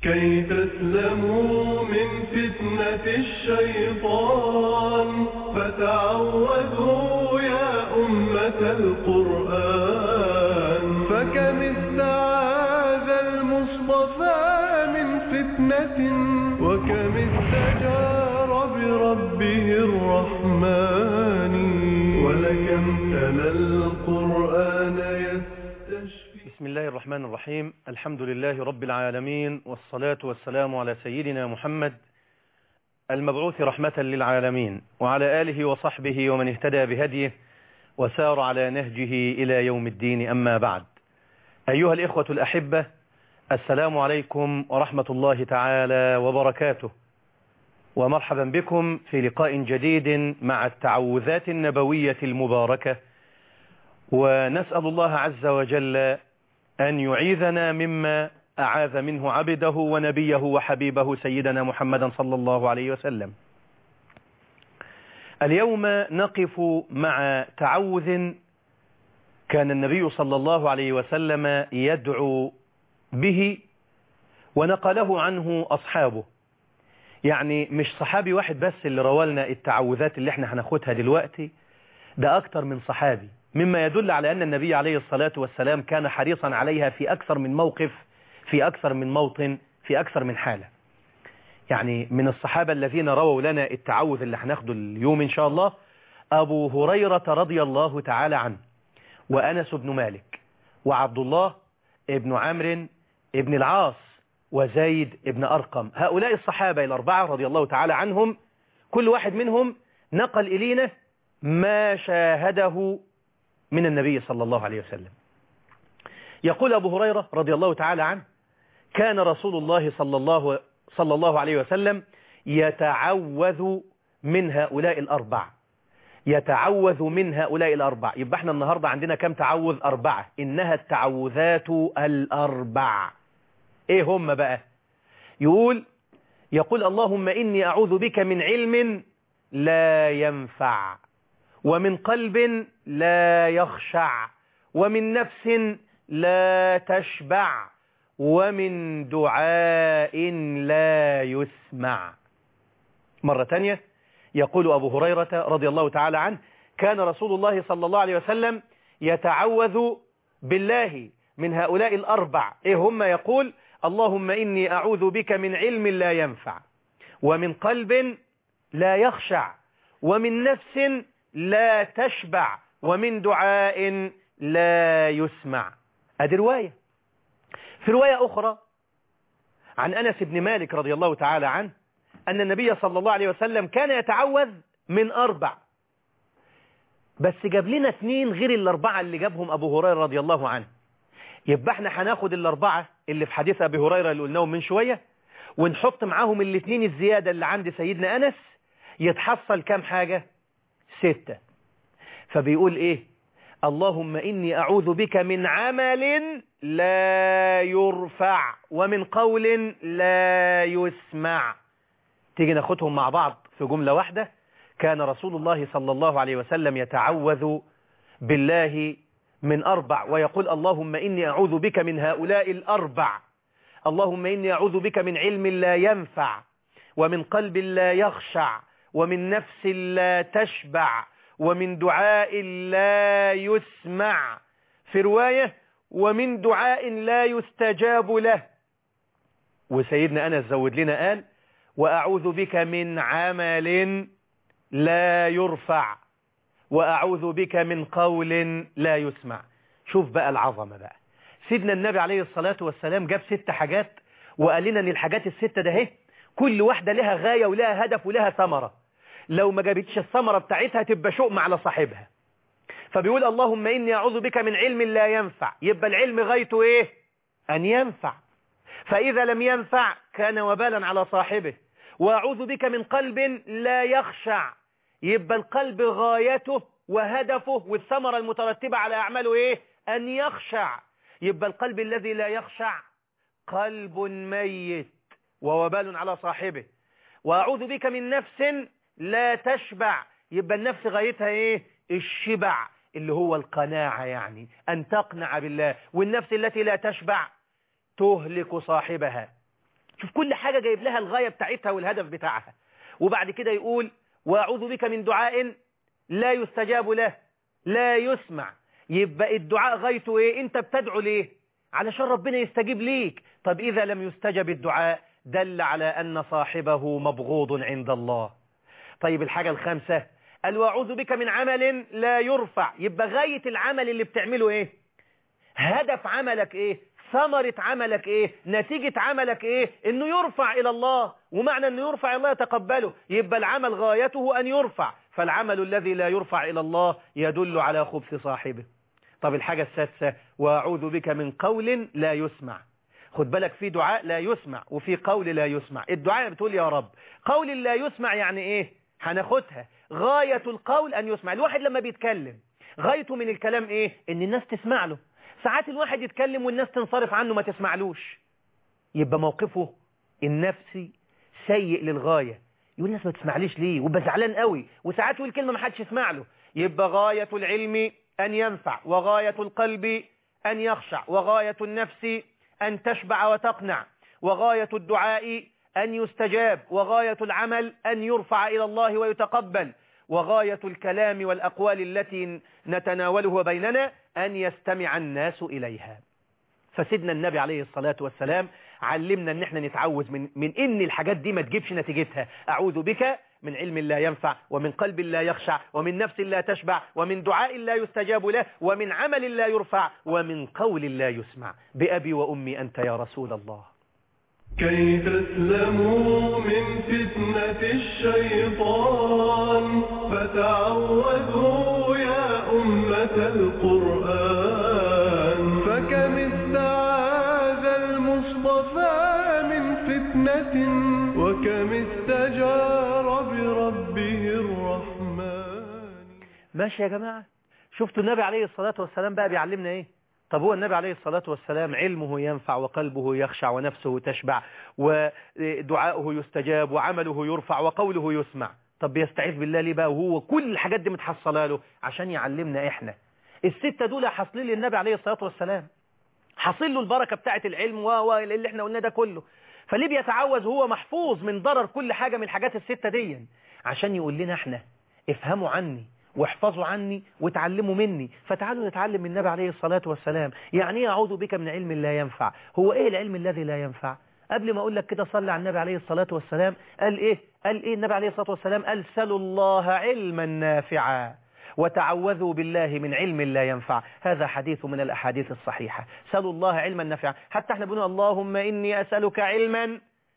كي تسلموا من فتنة الشيطان فتعوذوا يا أمة القرآن فكم استعاذ المصطفى من فتنة وكم استجار بربه الرحمن ولكم تلا القرآن يستشفي بسم الله الرحمن الرحيم الحمد لله رب العالمين والصلاة والسلام على سيدنا محمد المبعوث رحمة للعالمين وعلى آله وصحبه ومن اهتدى بهديه وسار على نهجه إلى يوم الدين أما بعد أيها الإخوة الأحبة السلام عليكم ورحمة الله تعالى وبركاته ومرحبا بكم في لقاء جديد مع التعوذات النبوية المباركة ونسأل الله عز وجل أن يعيذنا مما أعاذ منه عبده ونبيه وحبيبه سيدنا محمدا صلى الله عليه وسلم اليوم نقف مع تعوذ كان النبي صلى الله عليه وسلم يدعو به ونقله عنه أصحابه يعني مش صحابي واحد بس اللي روالنا التعوذات اللي احنا هناخدها دلوقتي ده أكتر من صحابي مما يدل على أن النبي عليه الصلاة والسلام كان حريصا عليها في أكثر من موقف في أكثر من موطن في أكثر من حالة يعني من الصحابة الذين رووا لنا التعوذ اللي هناخده اليوم إن شاء الله أبو هريرة رضي الله تعالى عنه وأنس بن مالك وعبد الله ابن عمرو ابن العاص وزيد ابن أرقم هؤلاء الصحابة الأربعة رضي الله تعالى عنهم كل واحد منهم نقل إلينا ما شاهده من النبي صلى الله عليه وسلم يقول أبو هريرة رضي الله تعالى عنه كان رسول الله صلى الله, صلى الله عليه وسلم يتعوذ من هؤلاء الأربع يتعوذ من هؤلاء الأربع يبقى احنا النهاردة عندنا كم تعوذ أربعة إنها التعوذات الأربع ايه هم بقى يقول يقول اللهم إني أعوذ بك من علم لا ينفع ومن قلب لا يخشع ومن نفس لا تشبع ومن دعاء لا يسمع مرة تانية يقول أبو هريرة رضي الله تعالى عنه كان رسول الله صلى الله عليه وسلم يتعوذ بالله من هؤلاء الأربع إيه هم يقول اللهم إني أعوذ بك من علم لا ينفع ومن قلب لا يخشع ومن نفس لا تشبع ومن دعاء لا يسمع ادي رواية في رواية أخرى عن أنس بن مالك رضي الله تعالى عنه أن النبي صلى الله عليه وسلم كان يتعوذ من أربع بس جاب لنا اثنين غير الأربعة اللي جابهم أبو هريرة رضي الله عنه يبقى احنا هناخد الأربعة اللي في حديث أبي هريرة اللي قلناهم من شوية ونحط معاهم الاثنين الزيادة اللي عند سيدنا أنس يتحصل كام حاجة ستة فبيقول ايه اللهم إني أعوذ بك من عمل لا يرفع ومن قول لا يسمع تيجي ناخدهم مع بعض في جملة واحدة كان رسول الله صلى الله عليه وسلم يتعوذ بالله من أربع ويقول اللهم إني أعوذ بك من هؤلاء الأربع اللهم إني أعوذ بك من علم لا ينفع ومن قلب لا يخشع ومن نفس لا تشبع ومن دعاء لا يسمع في رواية ومن دعاء لا يستجاب له وسيدنا أنس زود لنا قال وأعوذ بك من عمل لا يرفع وأعوذ بك من قول لا يسمع شوف بقى العظمة بقى سيدنا النبي عليه الصلاة والسلام جاب ست حاجات وقال لنا ان الحاجات الستة ده اهي كل واحدة لها غاية ولها هدف ولها ثمرة لو ما جابتش الثمرة بتاعتها تبقى شؤم على صاحبها فبيقول اللهم إني أعوذ بك من علم لا ينفع يبقى العلم غايته إيه أن ينفع فإذا لم ينفع كان وبالا على صاحبه وأعوذ بك من قلب لا يخشع يبقى القلب غايته وهدفه والثمرة المترتبة على أعماله إيه أن يخشع يبقى القلب الذي لا يخشع قلب ميت ووبال على صاحبه وأعوذ بك من نفس لا تشبع يبقى النفس غايتها إيه الشبع اللي هو القناعة يعني أن تقنع بالله والنفس التي لا تشبع تهلك صاحبها شوف كل حاجة جايب لها الغاية بتاعتها والهدف بتاعها وبعد كده يقول وأعوذ بك من دعاء لا يستجاب له لا يسمع يبقى الدعاء غايته ايه انت بتدعو ليه علشان ربنا يستجيب ليك طب إذا لم يستجب الدعاء دل على أن صاحبه مبغوض عند الله طيب الحاجة الخامسة قال واعوذ بك من عمل لا يرفع يبقى غاية العمل اللي بتعمله ايه هدف عملك ايه ثمرة عملك ايه نتيجة عملك ايه انه يرفع الى الله ومعنى انه يرفع الى الله يتقبله يبقى العمل غايته ان يرفع فالعمل الذي لا يرفع الى الله يدل على خبث صاحبه طب الحاجة السادسة واعوذ بك من قول لا يسمع خد بالك في دعاء لا يسمع وفي قول لا يسمع الدعاء بتقول يا رب قول لا يسمع يعني ايه هناخدها غاية القول ان يسمع الواحد لما بيتكلم غايته من الكلام ايه ان الناس تسمع له ساعات الواحد يتكلم والناس تنصرف عنه ما تسمعلوش يبقى موقفه النفسي سيء للغاية يقول الناس ما تسمعليش ليه ويبقى زعلان قوي وساعات يقول كلمة ما حدش يسمع له يبقى غاية العلم أن ينفع وغاية القلب أن يخشع وغاية النفس أن تشبع وتقنع وغاية الدعاء أن يستجاب وغاية العمل أن يرفع إلى الله ويتقبل وغاية الكلام والأقوال التي نتناوله بيننا أن يستمع الناس إليها فسيدنا النبي عليه الصلاة والسلام علمنا ان احنا نتعوذ من, من ان الحاجات دي ما تجيبش نتيجتها اعوذ بك من علم لا ينفع ومن قلب لا يخشع ومن نفس لا تشبع ومن دعاء لا يستجاب له ومن عمل لا يرفع ومن قول لا يسمع بأبي وأمي أنت يا رسول الله كي تسلموا من فتنة الشيطان فتعوذوا يا أمة القرآن فكم استعاذ المصطفى من فتنة وكم استجار بربه الرحمن ماشي يا جماعة شفتوا النبي عليه الصلاة والسلام بقى بيعلمنا ايه طب هو النبي عليه الصلاة والسلام علمه ينفع وقلبه يخشع ونفسه تشبع ودعاؤه يستجاب وعمله يرفع وقوله يسمع طب بيستعيذ بالله ليه بقى وهو كل الحاجات دي متحصله له عشان يعلمنا احنا الستة دول حاصلين للنبي عليه الصلاة والسلام حاصل له البركة بتاعة العلم واللي احنا قلنا ده كله فليه بيتعوذ هو محفوظ من ضرر كل حاجة من الحاجات الستة دي عشان يقول لنا احنا افهموا عني واحفظوا عني وتعلموا مني فتعالوا نتعلم من النبي عليه الصلاة والسلام يعني ايه اعوذ بك من علم لا ينفع هو ايه العلم الذي لا ينفع قبل ما اقول لك كده صلي على النبي عليه الصلاة والسلام قال ايه قال ايه النبي عليه الصلاة والسلام قال سلوا الله علما نافعا وتعوذوا بالله من علم لا ينفع هذا حديث من الأحاديث الصحيحة سلوا الله علما نافعا حتى احنا بنقول اللهم إني أسألك علما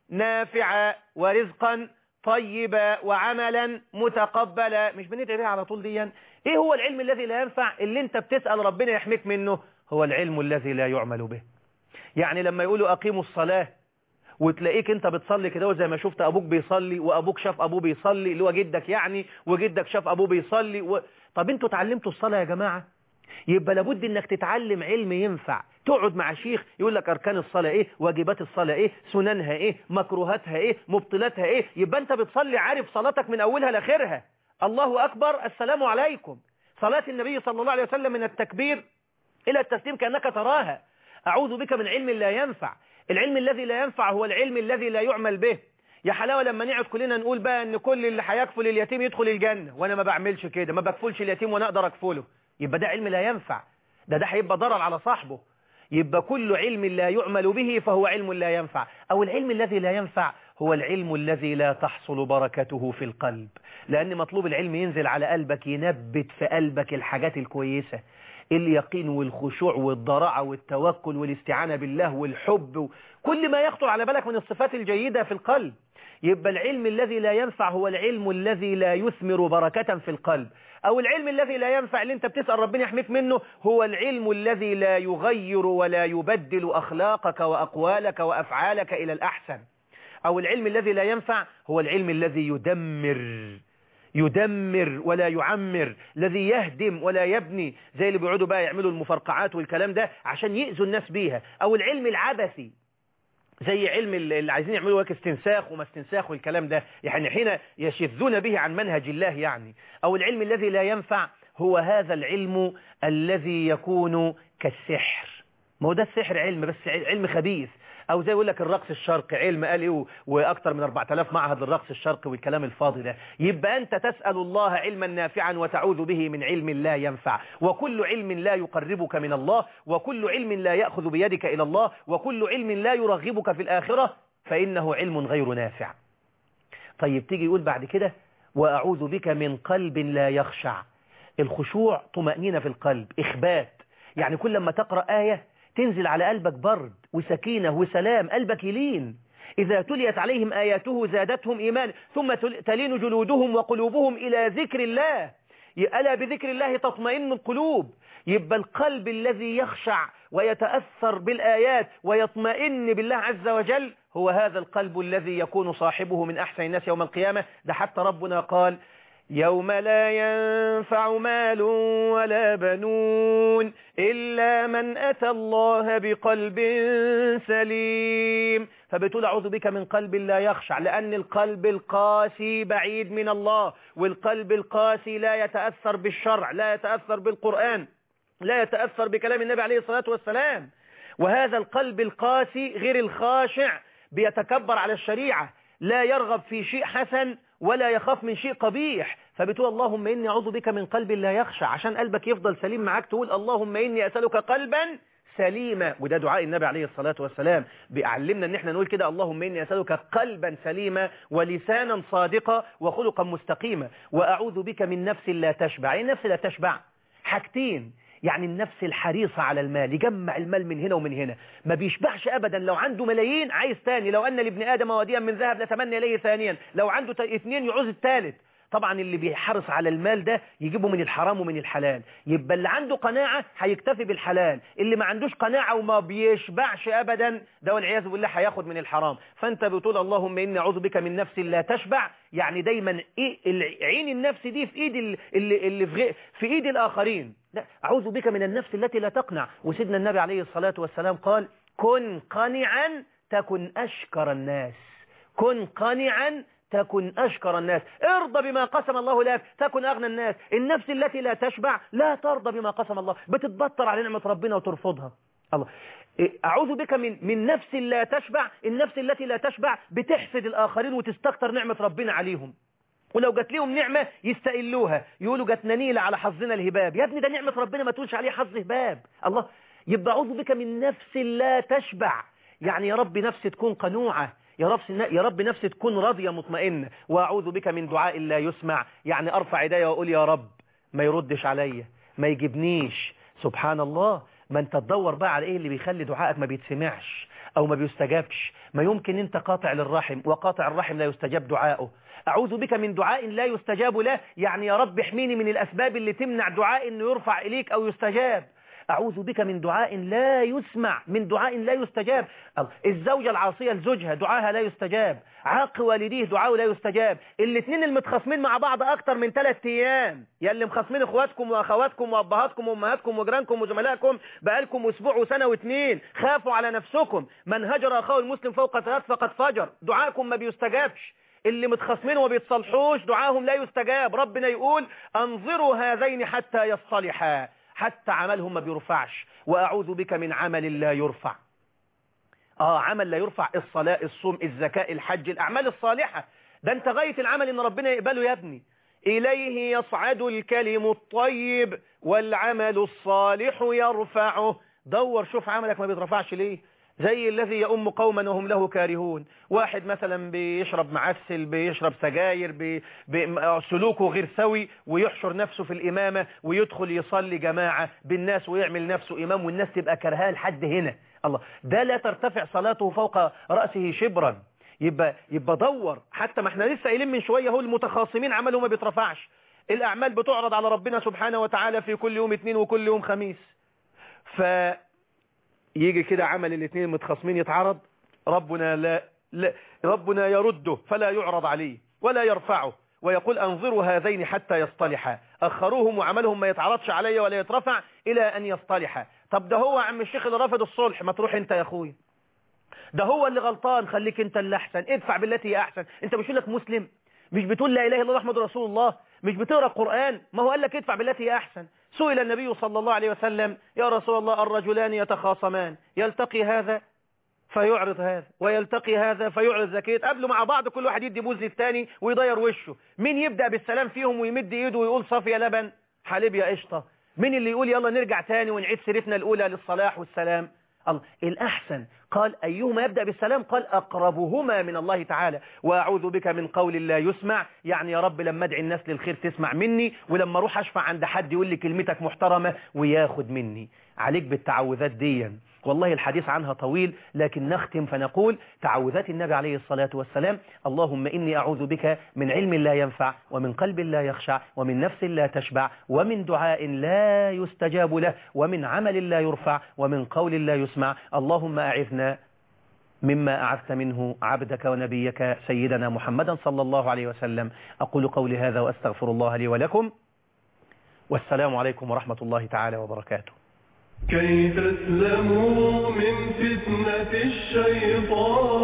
نافعا ورزقا طيبا وعملا متقبلا مش بندعي بيها على طول ديا ايه هو العلم الذي لا ينفع اللي انت بتسأل ربنا يحميك منه هو العلم الذي لا يعمل به يعني لما يقولوا أقيموا الصلاة وتلاقيك انت بتصلي كده زي ما شفت ابوك بيصلي وابوك شاف ابوه بيصلي اللي هو جدك يعني وجدك شاف ابوه بيصلي و... طب انتوا اتعلمتوا الصلاة يا جماعة يبقى لابد انك تتعلم علم ينفع تقعد مع شيخ يقول لك اركان الصلاة ايه واجبات الصلاة ايه سننها ايه مكروهاتها ايه مبطلاتها ايه يبقى انت بتصلي عارف صلاتك من اولها لاخرها الله اكبر السلام عليكم صلاة النبي صلى الله عليه وسلم من التكبير الى التسليم كأنك تراها اعوذ بك من علم لا ينفع العلم الذي لا ينفع هو العلم الذي لا يعمل به يا حلاوة لما نقعد كلنا نقول بقى ان كل اللي هيكفل اليتيم يدخل الجنة وانا ما بعملش كده ما بكفلش اليتيم وانا اقدر اكفله يبقى ده علم لا ينفع ده ده هيبقى ضرر على صاحبه يبقى كل علم لا يعمل به فهو علم لا ينفع او العلم الذي لا ينفع هو العلم الذي لا تحصل بركته في القلب لان مطلوب العلم ينزل على قلبك ينبت في قلبك الحاجات الكويسة اليقين والخشوع والضراعة والتوكل والاستعانة بالله والحب كل ما يخطر على بالك من الصفات الجيدة في القلب يبقى العلم الذي لا ينفع هو العلم الذي لا يثمر بركة في القلب أو العلم الذي لا ينفع اللي انت بتسأل ربنا يحميك منه هو العلم الذي لا يغير ولا يبدل أخلاقك وأقوالك وأفعالك إلى الأحسن أو العلم الذي لا ينفع هو العلم الذي يدمر يدمر ولا يعمر الذي يهدم ولا يبني زي اللي بيقعدوا بقى يعملوا المفرقعات والكلام ده عشان يأذوا الناس بيها أو العلم العبثي زي علم اللي عايزين يعملوا لك استنساخ وما استنساخ والكلام ده يعني حين يشذون به عن منهج الله يعني أو العلم الذي لا ينفع هو هذا العلم الذي يكون كالسحر ما هو ده السحر علم بس علم خبيث او زي يقول لك الرقص الشرقي علم قال ايه واكثر من 4000 معهد للرقص الشرقي والكلام الفاضي ده يبقى انت تسال الله علما نافعا وتعوذ به من علم لا ينفع وكل علم لا يقربك من الله وكل علم لا ياخذ بيدك الى الله وكل علم لا يرغبك في الاخره فانه علم غير نافع طيب تيجي يقول بعد كده واعوذ بك من قلب لا يخشع الخشوع طمأنينة في القلب إخبات يعني كل ما تقرأ آية تنزل على قلبك برد وسكينة وسلام قلبك يلين إذا تليت عليهم آياته زادتهم إيمان ثم تلين جلودهم وقلوبهم إلى ذكر الله ألا بذكر الله تطمئن القلوب يبقى القلب الذي يخشع ويتأثر بالآيات ويطمئن بالله عز وجل هو هذا القلب الذي يكون صاحبه من أحسن الناس يوم القيامة ده حتى ربنا قال يوم لا ينفع مال ولا بنون إلا من أتى الله بقلب سليم فبتقول أعوذ بك من قلب لا يخشع لأن القلب القاسي بعيد من الله والقلب القاسي لا يتأثر بالشرع لا يتأثر بالقرآن لا يتأثر بكلام النبي عليه الصلاة والسلام وهذا القلب القاسي غير الخاشع بيتكبر على الشريعة لا يرغب في شيء حسن ولا يخاف من شيء قبيح فبتقول اللهم إني أعوذ بك من قلب لا يخشع عشان قلبك يفضل سليم معاك تقول اللهم إني أسألك قلبا سليما وده دعاء النبي عليه الصلاة والسلام بيعلمنا ان احنا نقول كده اللهم إني أسألك قلبا سليما ولسانا صادقا وخلقا مستقيما وأعوذ بك من نفس لا تشبع ايه نفس لا تشبع حاجتين يعني النفس الحريصة على المال يجمع المال من هنا ومن هنا ما بيشبعش أبدا لو عنده ملايين عايز تاني لو أن لابن آدم وديا من ذهب لتمنى إليه ثانيا لو عنده اثنين يعوز الثالث طبعا اللي بيحرص على المال ده يجيبه من الحرام ومن الحلال يبقى اللي عنده قناعة هيكتفي بالحلال اللي ما عندوش قناعة وما بيشبعش أبدا ده والعياذ بالله هياخد من الحرام فأنت بتقول اللهم إني أعوذ بك من نفس لا تشبع يعني دايما إيه عين النفس دي في إيد اللي, اللي في, في إيد الآخرين لا أعوذ بك من النفس التي لا تقنع وسيدنا النبي عليه الصلاة والسلام قال كن قنعا تكن أشكر الناس كن قنعا تكن أشكر الناس ارضى بما قسم الله لك تكن أغنى الناس النفس التي لا تشبع لا ترضى بما قسم الله بتتبطر على نعمة ربنا وترفضها الله أعوذ بك من من نفس لا تشبع النفس التي لا تشبع بتحسد الآخرين وتستكتر نعمة ربنا عليهم ولو جات لهم نعمة يستقلوها يقولوا جاتنا نيلة على حظنا الهباب يا ابني ده نعمة ربنا ما تقولش عليه حظ هباب الله يبقى أعوذ بك من نفس لا تشبع يعني يا رب نفسي تكون قنوعة يا رب يا رب نفسي تكون راضية مطمئنة وأعوذ بك من دعاء لا يسمع يعني أرفع ايديا وأقول يا رب ما يردش عليا ما يجيبنيش سبحان الله ما انت تدور بقى على ايه اللي بيخلي دعائك ما بيتسمعش او ما بيستجابش ما يمكن انت قاطع للرحم وقاطع الرحم لا يستجاب دعائه أعوذ بك من دعاء لا يستجاب له يعني يا رب احميني من الأسباب اللي تمنع دعاء انه يرفع إليك أو يستجاب أعوذ بك من دعاء لا يسمع من دعاء لا يستجاب الزوجة العاصية لزوجها دعاها لا يستجاب عاق والديه دعاءه لا يستجاب الاثنين المتخاصمين مع بعض أكتر من ثلاث أيام يا اللي مخاصمين إخواتكم وأخواتكم وأبهاتكم وأمهاتكم وجيرانكم وزملائكم بقالكم أسبوع وسنة واثنين خافوا على نفسكم من هجر أخاه المسلم فوق ثلاث فقد فجر دعاءكم ما بيستجابش اللي متخاصمين وما بيتصلحوش دعاهم لا يستجاب ربنا يقول انظروا هذين حتى يصطلحا حتى عملهم ما بيرفعش وأعوذ بك من عمل لا يرفع آه عمل لا يرفع الصلاة الصوم الزكاة الحج الأعمال الصالحة ده انت غاية العمل ان ربنا يقبله يا ابني إليه يصعد الكلم الطيب والعمل الصالح يرفعه دور شوف عملك ما بيترفعش ليه زي الذي يؤم قوما وهم له كارهون واحد مثلا بيشرب معسل بيشرب سجاير بي بي سلوكه غير سوي ويحشر نفسه في الإمامة ويدخل يصلي جماعة بالناس ويعمل نفسه إمام والناس تبقى كرهاه لحد هنا الله ده لا ترتفع صلاته فوق رأسه شبرا يبقى يبقى دور حتى ما احنا لسه قايلين من شويه هو المتخاصمين عملهم ما بيترفعش الاعمال بتعرض على ربنا سبحانه وتعالى في كل يوم اثنين وكل يوم خميس ف يجي كده عمل الاثنين المتخاصمين يتعرض ربنا لا, لا ربنا يرده فلا يعرض عليه ولا يرفعه ويقول انظروا هذين حتى يصطلحا اخروهم وعملهم ما يتعرضش علي ولا يترفع الى ان يصطلحا طب ده هو عم الشيخ اللي رفض الصلح ما تروح انت يا اخويا ده هو اللي غلطان خليك انت اللي احسن ادفع بالتي هي احسن انت مش لك مسلم مش بتقول لا اله الا الله محمد رسول الله مش بتقرا القران ما هو قال لك ادفع بالتي هي احسن سئل النبي صلى الله عليه وسلم يا رسول الله الرجلان يتخاصمان يلتقي هذا فيعرض هذا ويلتقي هذا فيعرض ذاك يتقابلوا مع بعض كل واحد يدي بوز للتاني ويضير وشه مين يبدأ بالسلام فيهم ويمد ايده ويقول صافي يا لبن حليب يا قشطة مين اللي يقول يلا نرجع تاني ونعيد سيرتنا الأولى للصلاح والسلام الله الأحسن قال أيهما يبدأ بالسلام قال أقربهما من الله تعالى وأعوذ بك من قول لا يسمع يعني يا رب لما أدعي الناس للخير تسمع مني ولما أروح أشفع عند حد يقول لي كلمتك محترمة وياخد مني عليك بالتعوذات دي والله الحديث عنها طويل لكن نختم فنقول تعوذات النبي عليه الصلاة والسلام اللهم إني أعوذ بك من علم لا ينفع ومن قلب لا يخشع ومن نفس لا تشبع ومن دعاء لا يستجاب له ومن عمل لا يرفع ومن قول لا يسمع اللهم أعذنا مما أعذت منه عبدك ونبيك سيدنا محمدا صلى الله عليه وسلم أقول قولي هذا وأستغفر الله لي ولكم والسلام عليكم ورحمة الله تعالى وبركاته كي تسلموا من فتنة الشيطان